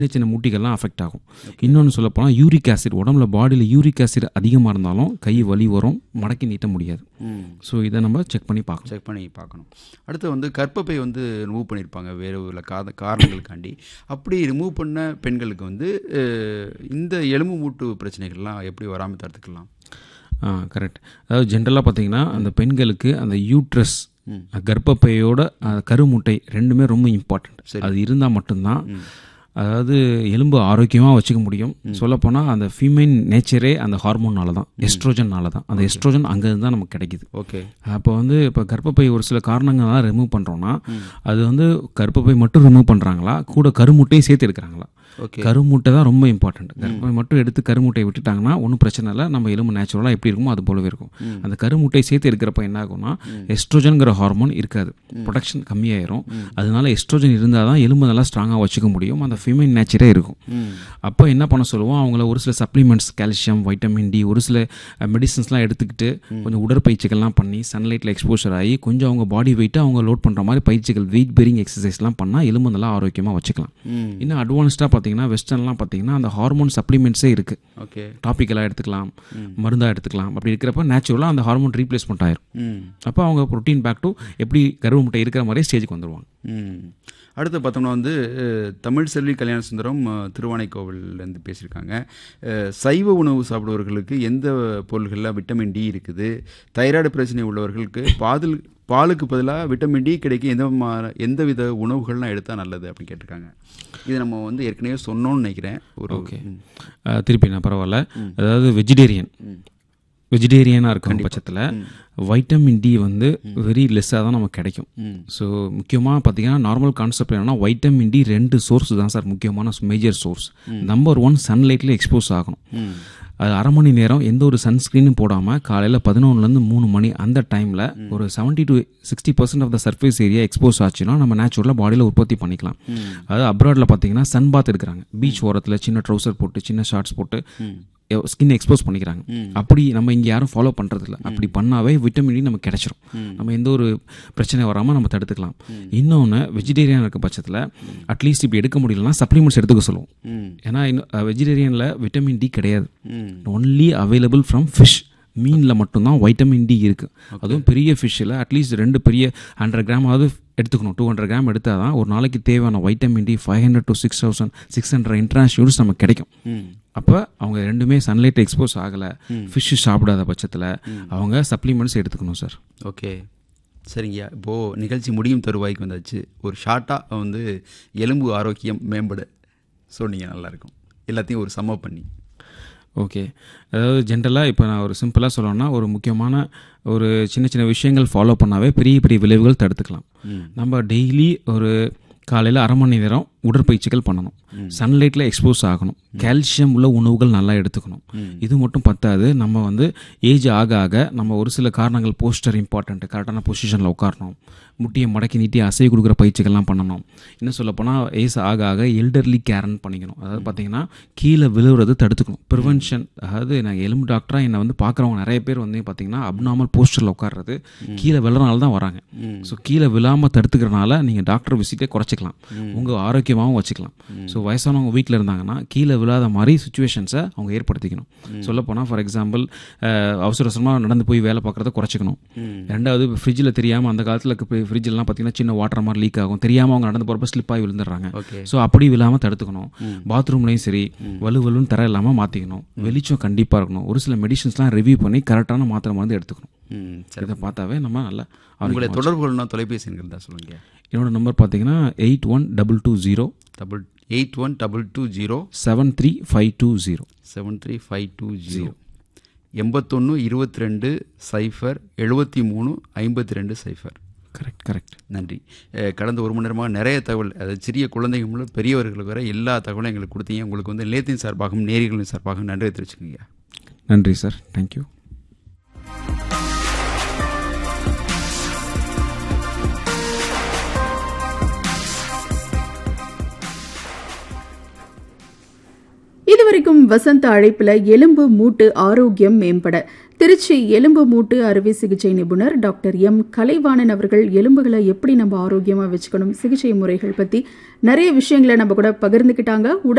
சின்ன சின்ன மூட்டிகள்லாம் அஃபெக்ட் ஆகும் இன்னொன்று சொல்லப்போனால் யூரிக் ஆசிட் உடம்புல பாடியில் யூரிக் ஆசிட் அதிகமாக இருந்தாலும் கை வலி வரும் மடக்கி நீட்ட முடியாது ம் ஸோ இதை நம்ம செக் பண்ணி பார்க்கணும் செக் பண்ணி பார்க்கணும் அடுத்து வந்து கர்ப்பப்பை வந்து ரிமூவ் பண்ணியிருப்பாங்க வேறு உள்ள காத காரணங்களுக்காண்டி அப்படி ரிமூவ் பண்ண பெண்களுக்கு வந்து அஹ், இந்த எலும்பு மூட்டு பிரச்சனைகள்லாம் எப்படி வராமல் தடுத்துக்கலாம் ஆ கரெக்ட் அதாவது ஜென்ரலாக பார்த்தீங்கன்னா அந்த பெண்களுக்கு அந்த யூட்ரஸ் கர்ப்பப்பையோட அந்த கருமுட்டை ரெண்டுமே ரொம்ப இம்பார்ட்டண்ட் அது இருந்தால் மட்டும்தான் அதாவது எலும்பு ஆரோக்கியமாக வச்சுக்க முடியும் சொல்லப்போனால் அந்த ஃபீமைன் நேச்சரே அந்த ஹார்மோன்னால தான் எஸ்ட்ரோஜன்னால தான் அந்த எஸ்ட்ரோஜன் அங்கேருந்து தான் நமக்கு கிடைக்குது ஓகே அப்போ வந்து இப்போ கர்ப்பப்பை ஒரு சில காரணங்களால் ரிமூவ் பண்ணுறோன்னா அது வந்து கர்ப்பப்பை மட்டும் ரிமூவ் பண்ணுறாங்களா கூட கருமுட்டையும் சேர்த்து எடுக்கிறாங்களா ஓகே கருமுட்டை தான் ரொம்ப இம்பார்ட்டன்ட் கருப்பை மட்டும் எடுத்து கருமுட்டையை விட்டுட்டாங்கன்னா ஒன்றும் பிரச்சனை இல்லை நம்ம எலும்பு நேச்சுரலாக எப்படி இருக்குமோ அது போலவே இருக்கும் அந்த கருமுட்டையை சேர்த்து இருக்கிறப்ப என்ன ஆகும்னா எஸ்ட்ரோஜன்கிற ஹார்மோன் இருக்காது ப்ரொடக்ஷன் கம்மியாயிரும் அதனால எஸ்ட்ரோஜன் இருந்தால் தான் எலும்பு நல்லா ஸ்ட்ராங்காக வச்சுக்க முடியும் அந்த ஃபீமைன் நேச்சரே இருக்கும் அப்போ என்ன பண்ண சொல்லுவோம் அவங்கள ஒரு சில சப்ளிமெண்ட்ஸ் கால்சியம் வைட்டமின் டி ஒரு சில மெடிசன்ஸ்லாம் எடுத்துக்கிட்டு கொஞ்சம் உடற்பயிற்சிகள்லாம் பண்ணி சன்லைட்டில் எக்ஸ்போஷர் ஆகி கொஞ்சம் அவங்க பாடி வெயிட்டை அவங்க லோட் பண்ணுற மாதிரி பயிற்சிகள் வெயிட் பேரிங் எக்ஸசைஸ்லாம் பண்ணால் எலும்பு நல்லா ஆரோக்கியமாக வச்சுக்கலாம் ம் இன்னும் அட்வான்ஸ்டாக பார்த்தீங்கன்னா வெஸ்டர்ன்லாம் பார்த்தீங்கன்னா அந்த ஹார்மோன் சப்ளிமெண்ட்ஸே இருக்குது ஓகே டாப்பிக்கலாக எடுத்துக்கலாம் மருந்தாக எடுத்துக்கலாம் அப்படி இருக்கிறப்ப நேச்சுரலாக அந்த ஹார்மோன் ரீப்ளேஸ்மெண்ட் ஆயிரும் ம் அப்போ அவங்க ப்ரோட்டீன் பேக் டு எப்படி கருவு முட்டை இருக்கிற மாதிரியே ஸ்டேஜுக்கு வந்துருவாங்க ம் அடுத்து பார்த்தோம்னா வந்து அஹ், தமிழ் செல்வி கல்யாண சுந்தரம் அஹ், திருவானைக்கோவிலேருந்து பேசியிருக்காங்க அஹ், சைவ உணவு சாப்பிடுவர்களுக்கு எந்த பொருள்களில் விட்டமின் டி இருக்குது தைராய்டு பிரச்சனை உள்ளவர்களுக்கு பாதில் பாலுக்கு பதிலாக விட்டமின் டி கிடைக்கும் எந்த மா- எந்த வித உணவுகள்லாம் எடுத்தால் நல்லது அப்படின்னு கேட்டிருக்காங்க இது நம்ம வந்து ஏற்கனவே சொன்னோம்னு நினைக்கிறேன் ஒரு ஓகே திருப்பி நான் பரவாயில்ல அதாவது வெஜிடேரியன் வெஜிடேரியனாக இருக்கும் பட்சத்தில் வைட்டமின் டி வந்து வெரி லெஸ்ஸாக தான் நமக்கு கிடைக்கும் ஸோ முக்கியமாக பார்த்தீங்கன்னா நார்மல் கான்செப்ட் என்னன்னா வைட்டமின் டி ரெண்டு சோர்ஸ் தான் சார் முக்கியமான மேஜர் சோர்ஸ் நம்பர் ஒன் சன்லைட்டில் எக்ஸ்போஸ் ஆகணும் அது அரை மணி நேரம் எந்த ஒரு சன்ஸ்க்ரீனும் போடாமல் காலையில் பதினொன்றுலேருந்து மூணு மணி அந்த டைமில் ஒரு seventy to sixty percent of the surface area expose ஆச்சுன்னா நம்ம நேச்சுரலாக பாடியில் உற்பத்தி பண்ணிக்கலாம் அது அப்ராடில் பார்த்தீங்கன்னா சன் பாத் எடுக்கிறாங்க பீச் ஓரத்தில் சின்ன ட்ரௌசர் போட்டு சின்ன ஷார்ட்ஸ் போட்டு ஸ்கின் எக்ஸ்போஸ் பண்ணிக்கிறாங்க அப்படி நம்ம இங்கே யாரும் ஃபாலோ பண்ணுறது இல்லை அப்படி பண்ணாவே விட்டமின் டி நமக்கு கிடைச்சிரும் நம்ம எந்த ஒரு பிரச்சனை வராமல் நம்ம தடுத்துக்கலாம் இன்னொன்று வெஜிடேரியன் இருக்க பட்சத்தில் அட்லீஸ்ட் இப்படி எடுக்க முடியலன்னா சப்ளிமெண்ட்ஸ் எடுத்துக்க சொல்லுவோம் ம் ஏன்னா வெஜிடேரியனில் விட்டமின் டி கிடையாது ம் ஒன்லி அவைலபிள் ஃப்ரம் ஃபிஷ் மீனில் மட்டும்தான் வைட்டமின் டி இருக்குது அதுவும் பெரிய ஃபிஷ்ஷில் அட்லீஸ்ட் ரெண்டு பெரிய ஹண்ட்ரட் கிராமாவது எடுத்துக்கணும் டூ ஹண்ட்ரட் கிராம் எடுத்தால் தான் ஒரு நாளைக்கு தேவையான vitamin D five hundred to six thousand six hundred international units நமக்கு கிடைக்கும் ம் அப்போ அவங்க ரெண்டுமே சன்லைட் எக்ஸ்போஸ் ஆகலை ஃபிஷ்ஷு சாப்பிடாத பட்சத்தில் அவங்க சப்ளிமெண்ட்ஸ் எடுத்துக்கணும் சார் ஓகே சரிங்கய்யா இப்போது நிகழ்ச்சி முடியும் தருவாய்க்கு வந்தாச்சு ஒரு ஷார்ட்டாக வந்து எலும்பு ஆரோக்கியம் மேம்பட சொன்னீங்க நல்லாயிருக்கும் எல்லாத்தையும் ஒரு சம்ம பண்ணி ஓகே அதாவது ஜென்ரலாக இப்போ நான் ஒரு சிம்பிளாக சொல்லணும்னா ஒரு முக்கியமான ஒரு சின்ன சின்ன விஷயங்கள் ஃபாலோ பண்ணாவே பெரிய பெரிய விளைவுகள் தடுத்துக்கலாம் நம்ம டெய்லி ஒரு காலையில் அரை மணி நேரம் உடற்பயிற்சிகள் பண்ணணும் சன்லைட்டில் எக்ஸ்போஸ் ஆகணும் கால்சியம் உள்ள உணவுகள் நல்லா எடுத்துக்கணும் இது மட்டும் பத்தாது நம்ம வந்து ஏஜ் ஆக ஆக நம்ம ஒரு சில காரணங்கள் போஸ்டர் இம்பார்ட்டன்ட் கரெக்டான பொசிஷனில் உட்காரணும் முட்டியை மடக்கி நீட்டி அசை கொடுக்குற பயிற்சிகள்லாம் பண்ணணும் இன்னும் சொல்லப்போனால் ஏஜ் ஆக ஆக எல்டர்லி கேர்னு பண்ணிக்கணும் அதாவது பார்த்தீங்கன்னா கீழே விழுவுறது தடுத்துக்கணும் ப்ரிவென்ஷன் அதாவது நான் எலும்பு டாக்டராக என்னை வந்து பார்க்குறவங்க நிறைய பேர் வந்து பார்த்தீங்கன்னா அப்நார்மல் போஸ்டரில் உட்கார்றது கீழே விழுறனால தான் வராங்க ஸோ கீழே விழாமல் தடுத்துக்கிறனால நீங்கள் டாக்டர் விசிட்டே குறைச்சிக்கலாம் உங்கள் ஆரோக்கியமாகவும் வச்சுக்கலாம் ஸோ வயசானவங்க வீட்டில் இருந்தாங்கன்னா கீழே விழாத மாதிரி சுச்சுவேஷன்ஸை அவங்க ஏற்படுத்திக்கணும் சொல்லப்போனால் ஃபார் எக்ஸாம்பிள் அவசர அவசரமாக நடந்து போய் வேலை பார்க்குறத குறைச்சிக்கணும் ரெண்டாவது ஃப்ரிட்ஜில் தெரியாமல் அந்த காலத்தில் ஃப்ரிட்ஜெல்லாம் பார்த்தீங்கன்னா சின்ன வாட்டர் மாதிரி லீக் ஆகும் தெரியாமல் அவங்க நடந்து போகிறப்ப ஸ்லிப் ஆகி விழுந்துடுறாங்க ஓகே ஸோ அப்படி விழாமல் தடுத்துக்கணும் பாத்ரூம்லையும் சரி வலு வலுன்னு தர இல்லாமல் மாற்றிக்கணும் வெளிச்சம் கண்டிப்பாக இருக்கணும் ஒரு சில மெடிசன்ஸ்லாம் ரிவ்யூ பண்ணி கரெக்டான மாத்திரை மருந்து எடுத்துக்கணும் ம் சரி இதை பார்த்தாவே நம்ம நல்லா உங்களை தொடர்பு கொள்ளணும் தொலைபேசி எண்கள் தான் சொல்லுங்க என்னோட நம்பர் பார்த்தீங்கன்னா eight one double two zero double eight one double two zero seven three five two zero seven three five two zero எண்பத்தொன்று இருபத்தி ரெண்டு சைஃபர் எழுபத்தி மூணு ஐம்பத்தி ரெண்டு சைஃபர் கரெக்ட் கரெக்ட் நன்றி அஹ் கடந்த ஒரு மணி நேரமாக நிறைய தகவல் அதாவது சிறிய குழந்தைங்க முதல் பெரியவர்களுக்கு வரை எல்லா தகவலும் எங்களுக்கு கொடுத்தீங்க உங்களுக்கு வந்து நிலையத்தின் சார்பாகவும் நேரிகளின் சார்பாகவும் நன்றி தெரிவிச்சுக்கோங்க நன்றி சார் தேங்க்யூ இதுவரை வரைக்கும் வசந்த அழைப்புல எலும்பு மூட்டு ஆரோக்கியம் மேம்பட திருச்சி எலும்பு மூட்டு அறுவை சிகிச்சை நிபுணர் டாக்டர் எம் கலைவாணன் அவர்கள் எலும்புகளை எப்படி நம்ம ஆரோக்கியமா வச்சுக்கணும் சிகிச்சை முறைகள் பத்தி நிறைய விஷயங்களை நம்ம கூட பகிர்ந்துக்கிட்டாங்க